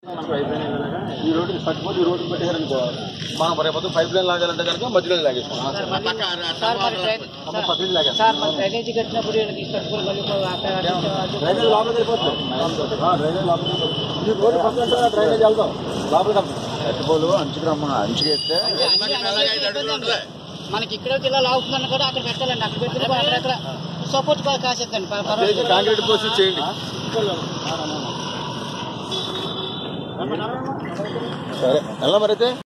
ఈ రోడ్డు పట్టుకొని ఈ రోడ్డు పెట్టారనుకో మా మరి మొత్తం పైప్ లైన్ లాగాలంటే కనుక మధ్యలో లాగేస్తాం సార్ మరి డ్రైన్- సార్- పక్కన లాగేస్తాం సార్ మరి డ్రైనేజీ కట్టినప్పుడు ఈయన తీసుకొచ్చుకొని మళ్ళీ అక్కడ డ్రైనేజ్ లోపలికి వెళ్ళిపోతుంది ఆ, డ్రైనేజ్ లోపలికి వెళ్ళిపోతుంది. ఈ రోడ్డు పక్కన ఉంటే డ్రైనేజ్ వెళ్దాం లోపలికి వెళ్తాం కట్టుకోలు అంచుకు రమ్మని అంచుకు ఎత్తే మనకి ఇక్కడ జిల్లా లాగుతుందని కూడా అక్కడ పెట్టాలండి అక్కడ పెట్టిన అక్కడ సపోర్ట్ కాసేద్దండి పర్వాలేదు కాంక్రీట్ పోసి చేయండి సరే ఎలా మరి అయితే